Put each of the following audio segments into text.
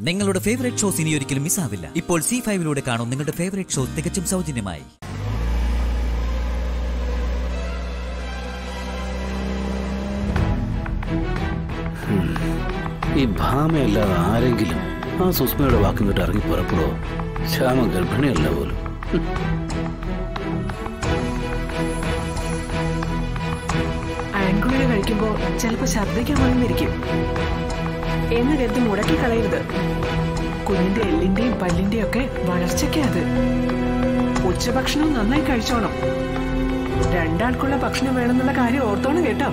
നിങ്ങളുടെ favourite shows ഇനി ഒരിക്കലും മിസ്സാവില്ല ഇപ്പോൾ സി ഫൈവിലൂടെ കാണും നിങ്ങളുടെ ഫേവറേറ്റ് ഷോ തികച്ചും സൗജന്യമായി ഈ ഭാമയല്ലാതെ ആരെങ്കിലും ആ സുസ്മയുടെ വാക്കും കേട്ട് ഇറങ്ങി പുറപ്പെടുവോ ശ്യാമ ഗർഭിണിയല്ല പോലും അയൺകുളിക കഴിക്കുമ്പോ ചിലപ്പോ ഛർദ്ദിക്കാൻ വന്നിരിക്കും എന്ന് കരുതി മുടക്കി കളയരുത് കുഞ്ഞിന്റെ എല്ലിന്റെയും പല്ലിന്റെയും ഒക്കെ വളർച്ചയ്ക്ക് അത് ഉച്ചഭക്ഷണം നന്നായി കഴിച്ചോണം രണ്ടാൾക്കുള്ള ഭക്ഷണം വേണമെന്നുള്ള കാര്യം ഓർത്തോണം കേട്ടോ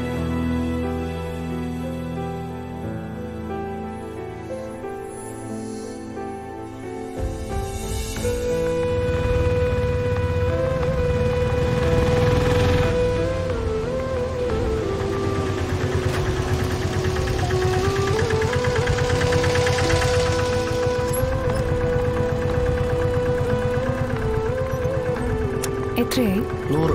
എത്രയായി നൂറ്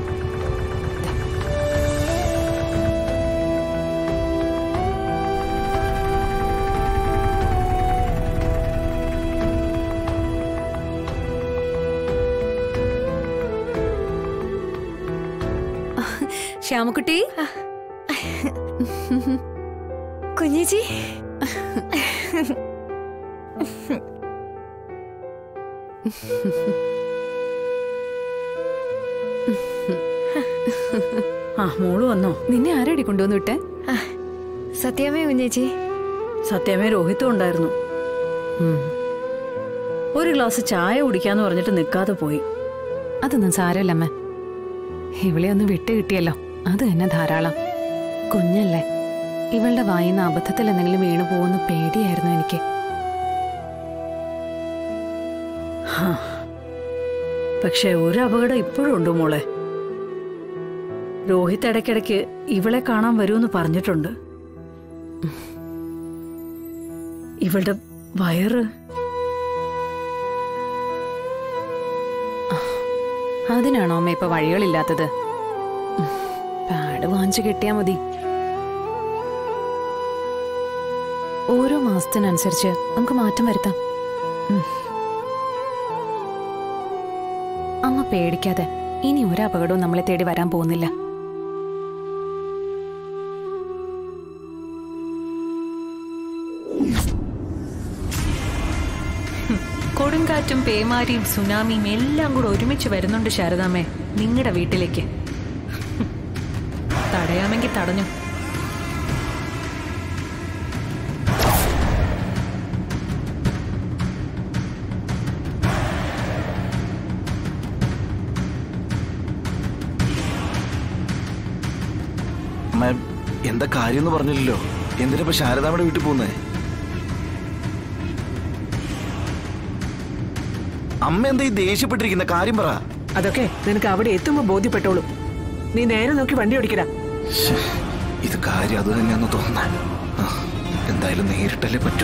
ശ്യാമക്കുട്ടി കുഞ്ഞേച്ചി ആ മോള് വന്നോ നിന്നെ ആരടി കൊണ്ടുവന്നു വിട്ടെ സത്യമേ കുഞ്ഞേച്ചി സത്യമേ രോഹിത്തും ഉണ്ടായിരുന്നു ഒരു ഗ്ലാസ് ചായ കുടിക്കാന്ന് പറഞ്ഞിട്ട് നിൽക്കാതെ പോയി അതൊന്നും സാരമില്ലമ്മ ഇവളെ ഒന്ന് വിട്ട് കിട്ടിയല്ലോ അത് തന്നെ ധാരാളം കുഞ്ഞല്ലേ ഇവളുടെ വായിന്ന് അബദ്ധത്തിൽ എന്തെങ്കിലും വീണു പോകുന്ന പേടിയായിരുന്നു എനിക്ക് പക്ഷെ ഒരു അപകടം ഇപ്പോഴും ഉണ്ട് മോളെ രോഹിത് ഇടയ്ക്കിടയ്ക്ക് ഇവളെ കാണാൻ വരുമെന്ന് പറഞ്ഞിട്ടുണ്ട് ഇവളുടെ വയറ് അതിനാണോ അമ്മ ഇപ്പൊ വഴികളില്ലാത്തത് ഉം, പാഡ് വാങ്ങിച്ചു കിട്ടിയാ മതി ഓരോ മാസത്തിനനുസരിച്ച് നമുക്ക് മാറ്റം വരുത്താം ഉം. അമ്മ പേടിക്കാതെ ഇനി ഒരു അപകടവും നമ്മളെ തേടി വരാൻ പോകുന്നില്ല കൊടുങ്കാറ്റും പേമാരിയും സുനാമിയും എല്ലാം കൂടെ ഒരുമിച്ച് വരുന്നുണ്ട് ശാരദാമ്മേ നിങ്ങളുടെ വീട്ടിലേക്ക് തടയാമെങ്കിൽ തടഞ്ഞു അമ്മ എന്താ കാര്യം പറഞ്ഞില്ലല്ലോ എന്തിനാ ഇപ്പൊ ശാരദാമ്മയുടെ വീട്ടിൽ പോകുന്നേ അമ്മ എന്താ ഈ ദേഷ്യപ്പെട്ടിരിക്കുന്ന കാര്യം പറ അതൊക്കെ നിനക്ക് അവിടെ എത്തുമ്പോ ബോധ്യപ്പെട്ടോളൂ നീ നേരെ നോക്കി വണ്ടി ഓടിക്കടാ ശ്ശേ, ഇത് കാര്യം അത് തന്നെയാന്ന് തോന്നുന്ന എന്തായാലും നേരിട്ടല്ലേ പറ്റൂ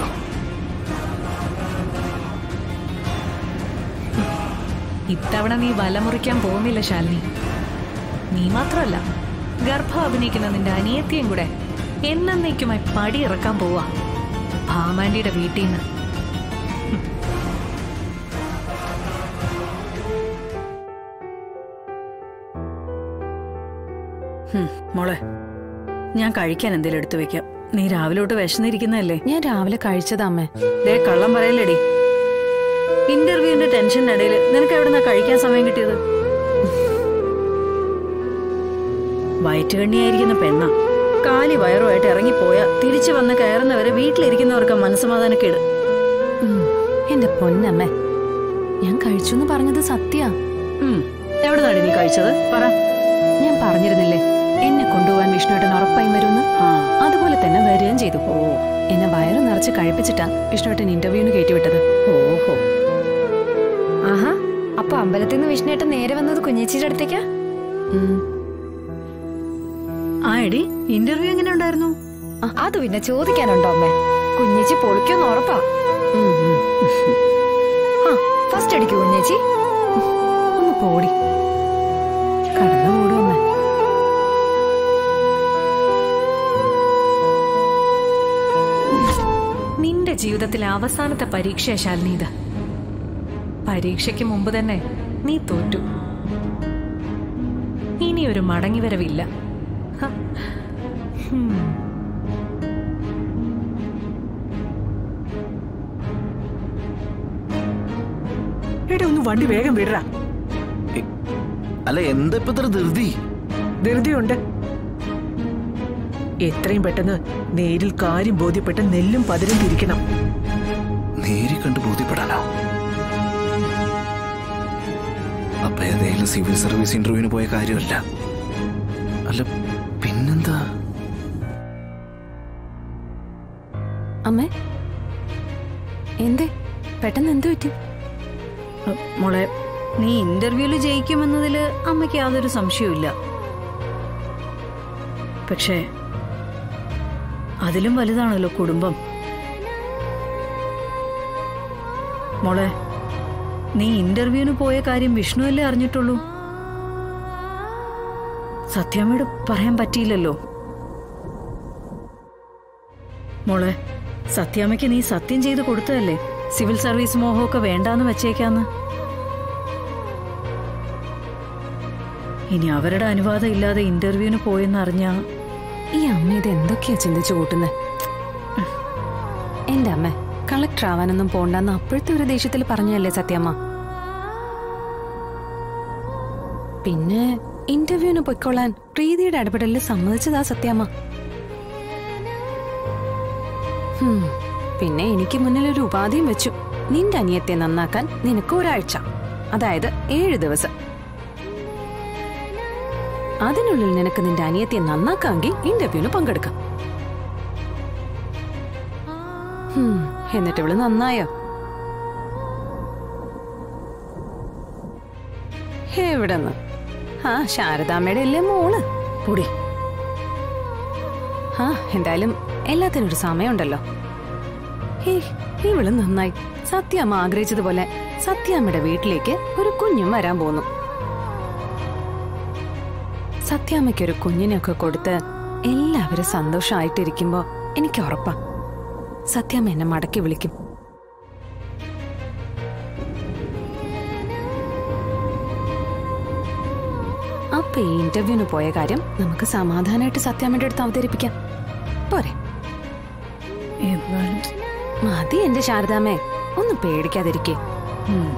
ഇത്തവണ നീ വലമുറിക്കാൻ പോകുന്നില്ല ശാലിനി നീ മാത്രമല്ല ഗർഭം അഭിനയിക്കുന്ന നിന്റെ അനിയത്തിയും കൂടെ എന്നേക്കുമായി പടി ഇറക്കാൻ പോവാ ഭാമാൻഡിയുടെ വീട്ടിൽ നിന്ന് ഹും, മോളെ ഞാൻ കഴിക്കാൻ എന്തേലും എടുത്തു വെക്കാം നീ രാവിലെ തൊട്ട് വിശന്നിരിക്കുന്നതല്ലേ ഞാൻ രാവിലെ കഴിച്ചതാ അമ്മേ ദേ കള്ളം പറയല്ലേടി ഇന്റർവ്യൂവിന്റെ ടെൻഷനിനിടയിൽ നിനക്ക് എവിടുന്നാ കഴിക്കാൻ സമയം കിട്ടിയത് വയറ്റുകണ്ണിയായിരിക്കുന്ന പെണ്ണ കാലി വയറുമായിട്ട് ഇറങ്ങിപ്പോയാ തിരിച്ചു വന്ന് കയറുന്നവരെ വീട്ടിലിരിക്കുന്നവർക്ക് മനസ്സമാധാനക്കേട് ഉം, എന്റെ പൊന്നമ്മേ ഞാൻ കഴിച്ചു എന്ന് പറഞ്ഞത് സത്യാ ഉം, എവിടുന്നാടി നീ കഴിച്ചത് പറ ഞാൻ പറഞ്ഞിരുന്നില്ലേ എന്നെ കൊണ്ടുപോകാൻ വിഷ്ണുവേട്ടൻ ഉറപ്പായും വരുമെന്ന് ആ അതുപോലെ തന്നെ വരികയും ചെയ്തു ഓ എന്നെ വയറ് നിറച്ച് കഴിപ്പിച്ചിട്ടാ വിഷ്ണുവേട്ടൻ ഇന്റർവ്യൂവിന് കയറ്റിവിട്ടത് ഓഹോ ആഹാ അപ്പൊ അമ്പലത്തിൽ നിന്ന് വിഷ്ണുവേട്ടൻ നേരെ വന്നത് കുഞ്ഞേച്ചിയുടെ അടുത്തേക്കാ ഉം. ആ എടി ഇന്റർവ്യൂ എങ്ങനെ ഉണ്ടായിരുന്നു അത് പിന്നെ ചോദിക്കാനുണ്ടോ അമ്മേ കുഞ്ഞേച്ചി പൊളിക്കൊന്ന് ഉറപ്പാ ഉം, ഉം. ആ ഫസ്റ്റ് അടിക്കൂ കുഞ്ഞേച്ചി ഒന്ന് പോടി കടന്നു പോടും അമ്മേ നിന്റെ ജീവിതം ജീവിതത്തിലെ അവസാനത്തെ പരീക്ഷ ശാലിനി ഇത് പരീക്ഷയ്ക്ക് മുമ്പ് തന്നെ നീ തോറ്റു ഇനി ഒരു മടങ്ങിവരവില്ല ഹ. ഹും. എടാ ഒന്ന് വണ്ടി വേഗം വിടറാ അല്ല എന്താ ഇപ്പൊ ഇത്ര ധൃതി ധൃതിയുണ്ട് എത്രയും പെട്ടെന്ന് നേരിൽ കാര്യം ബോധ്യപ്പെട്ട് നെല്ലും പതിരും തിരിക്കണം നേരി കണ്ട് ബോധ്യപ്പെടാനോ അപ്പൊ ഏതെങ്കിലും സിവിൽ സർവീസ് ഇന്റർവ്യൂവിന് പോയ കാര്യമല്ല അല്ല പിന്നെന്താ അമ്മേ എന്തേ പെട്ടെന്ന് എന്തു പറ്റി ഉം, മോളെ നീ ഇന്റർവ്യൂല് ജയിക്കുമെന്നതില് അമ്മയ്ക്ക് യാതൊരു സംശയവുമില്ല പക്ഷേ അതിലും വലുതാണല്ലോ കുടുംബം മോളെ നീ ഇന്റർവ്യൂവിന് പോയ കാര്യം വിഷ്ണുവല്ലേ അറിഞ്ഞിട്ടുള്ളൂ സത്യാമ്മയോട് പറയാൻ പറ്റിയില്ലല്ലോ മോളെ സത്യാമ്മയ്ക്ക് നീ സത്യം ചെയ്ത് കൊടുത്തതല്ലേ സിവിൽ സർവീസ് മോഹമൊക്കെ വേണ്ടാന്ന് വെച്ചേക്കാന്ന് ഇനി അവരുടെ അനുവാദം ഇല്ലാതെ ഇന്റർവ്യൂവിന് പോയെന്ന് അറിഞ്ഞാ ഈ അമ്മ ഇത് എന്തൊക്കെയാ ചിന്തിച്ചു കൂട്ടുന്നത് എന്റെ അമ്മ കളക്ടർ ആവാനൊന്നും പോണ്ടെന്ന് അപ്പോഴത്തെ ഒരു ദേഷ്യത്തിൽ പറഞ്ഞല്ലേ സത്യമ്മ പിന്നെ ഇന്റർവ്യൂവിന് പൊയ്ക്കൊള്ളാൻ പ്രീതിയുടെ ഇടപെടലിൽ സമ്മതിച്ചതാ സത്യമ്മ ഹും, പിന്നെ എനിക്ക് മുന്നിൽ ഒരു ഉപാധിയും വെച്ചു നിന്റെ അനിയത്തെ നന്നാക്കാൻ നിനക്ക് ഒരാഴ്ച അതായത് ഏഴ് ദിവസം അതിനുള്ളിൽ നിനക്ക് നിന്റെ അനിയത്തെ നന്നാക്കാമെങ്കിൽ ഇന്റർവ്യൂവിന് പങ്കെടുക്കാം ഹും, എന്നിട്ട് ഇവള് നന്നായോ എവിടെന്ന് ആ ശാരദാമ്മയുടെ അല്ലേ മോള് പൊടി ആ എന്തായാലും എല്ലാത്തിനും ഒരു സമയമുണ്ടല്ലോ ഹേ ഇവള് നന്നായി സത്യാമ്മ ആഗ്രഹിച്ചതുപോലെ സത്യാമ്മയുടെ വീട്ടിലേക്ക് ഒരു കുഞ്ഞും വരാൻ പോന്നു സത്യാമ്മയ്ക്ക് ഒരു കുഞ്ഞിനെയൊക്കെ കൊടുത്ത് എല്ലാവരും സന്തോഷമായിട്ടിരിക്കുമ്പോ എനിക്ക് ഉറപ്പാ സത്യാമ്മ എന്നെ മടക്കി വിളിക്കും അപ്പൊ ഈ ഇന്റർവ്യൂവിന് പോയ കാര്യം നമുക്ക് സമാധാനമായിട്ട് സത്യാമ്മയുടെ അടുത്ത് അവതരിപ്പിക്കാം പോരെ എന്നാലും മതി എന്റെ ശാരദാമ്മേ ഒന്ന് പേടിക്കാതിരിക്കേ ഉം.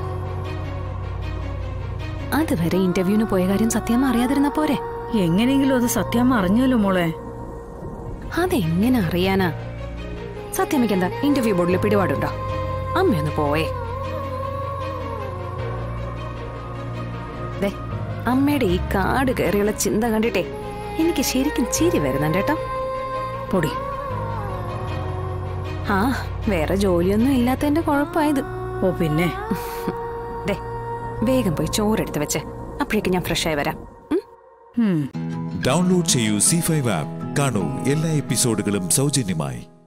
അതുവരെ ഇന്റർവ്യൂവിന് പോയ കാര്യം സത്യാമ്മ അറിയാതിരുന്ന പോരെ എങ്ങനെയെങ്കിലും അത് സത്യാമ്മ അറിഞ്ഞല്ലോ മോളെ അതെങ്ങനെ അറിയാനാ സത്യാമ്മയ്ക്ക് എന്താ ഇന്റർവ്യൂ ബോർഡിൽ പിടിപാടുണ്ടോ അമ്മയൊന്ന് പോയേ ദേ അമ്മയുടെ ഈ കാട് കയറിയുള്ള ചിന്ത കണ്ടിട്ടേ എനിക്ക് ശരിക്കും ചിരി വരുന്നുണ്ട് കേട്ടോ പൊടി ആ വേറെ ജോലിയൊന്നും ഇല്ലാത്തതിന്റെ കുഴപ്പമായത് ഓ പിന്നെ ദേ വേഗം പോയി ചോറെടുത്ത് വെച്ച് അപ്പോഴേക്ക് ഞാൻ ഫ്രഷ് ആയി വരാം ഉം? ഉം ഡൗൺലോഡ് ചെയ്യൂ സി ഫൈവ് ആപ്പ് കാണൂ എല്ലാ എപ്പിസോഡുകളും സൗജന്യമായി